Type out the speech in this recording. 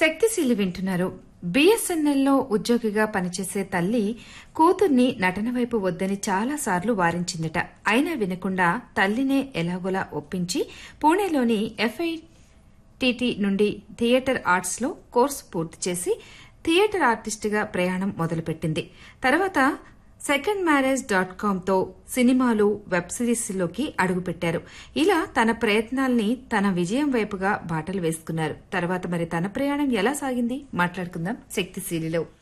శక్తిశీలి వింటున్నారు బీఎస్ఎన్ఎల్లో ఉద్యోగిగా పనిచేసే తల్లి కూతుర్ని నటన వైపు వద్దని చాలాసార్లు వారించిందట అయినా వినకుండా తల్లినే ఎలాగోలా ఒప్పించి పూణేలోని ఎఫ్ఐటిటి నుండి థియేటర్ ఆర్ట్స్లో కోర్సు పూర్తి చేసి థియేటర్ ఆర్టిస్టుగా ప్రయాణం మొదలుపెట్టింది తర్వాత సెకండ్ మ్యారేజ్ డాట్ కామ్తో సినిమాలు వెబ్ సిరీస్లోకి అడుగుపెట్టారు ఇలా తన ప్రయత్నాల్ని తన విజయం వైపుగా బాటలు వేసుకున్నారు తర్వాత మరి తన ప్రయాణం ఎలా సాగింది మాట్లాడుకుందాం శక్తిశీలిలో